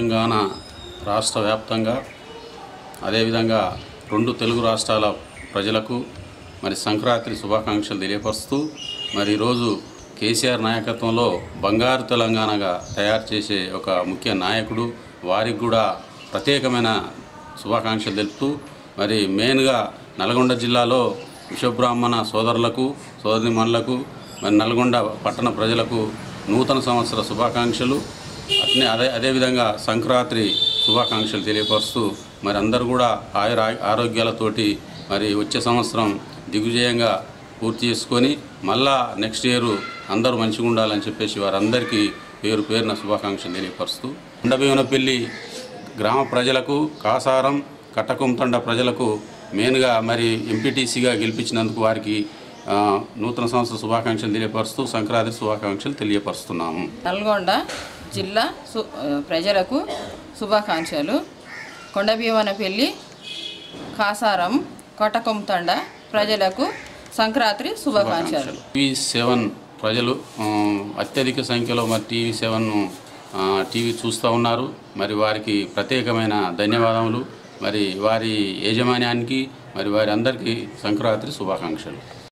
తెలంగాణ రాష్ట్ర వ్యాప్తంగా అదేవిధంగా రెండు తెలుగు రాష్ట్రాల ప్రజలకు మరి సంక్రాంతి శుభాకాంక్షలు తెలియపరుస్తూ మరి ఈరోజు కేసీఆర్ నాయకత్వంలో బంగారు తెలంగాణగా తయారు చేసే ఒక ముఖ్య నాయకుడు వారికి కూడా ప్రత్యేకమైన శుభాకాంక్షలు తెలుపుతూ మరి మెయిన్గా నల్గొండ జిల్లాలో విశ్వబ్రాహ్మణ సోదరులకు సోదరిమణులకు మరి నల్గొండ పట్టణ ప్రజలకు నూతన సంవత్సర శుభాకాంక్షలు అట్నే అదే అదేవిధంగా సంక్రాంతి శుభాకాంక్షలు తెలియపరుస్తూ మరి అందరూ కూడా ఆయుర ఆరోగ్యాలతోటి మరి వచ్చే సంవత్సరం దిగ్విజయంగా పూర్తి చేసుకొని మళ్ళా నెక్స్ట్ ఇయర్ అందరూ మంచిగా ఉండాలని చెప్పేసి వారందరికీ పేరు పేరున శుభాకాంక్షలు తెలియపరుస్తూ ఉండభీవనపల్లి గ్రామ ప్రజలకు కాసారం కట్టకుంతండ ప్రజలకు మెయిన్గా మరి ఎంపీటీసీగా గెలిపించినందుకు వారికి ఆ, నూతన సంవత్సర శుభాకాంక్షలు తెలియపరుస్తూ సంక్రాంతి శుభాకాంక్షలు తెలియపరుస్తున్నాము నల్గొండ జిల్లా సు ఆ, ప్రజలకు శుభాకాంక్షలు కొండభీవనపల్లి కాసారం కొటకొంతండ ప్రజలకు సంక్రాంతి శుభాకాంక్షలు టీవీ సెవెన్ ప్రజలు ఆ, అత్యధిక సంఖ్యలో మరి టీవీ సెవెన్ టీవీ చూస్తూ ఉన్నారు మరి వారికి ప్రత్యేకమైన ధన్యవాదములు మరి వారి యాజమాన్యానికి మరి వారి అందరికీ సంక్రాంతి శుభాకాంక్షలు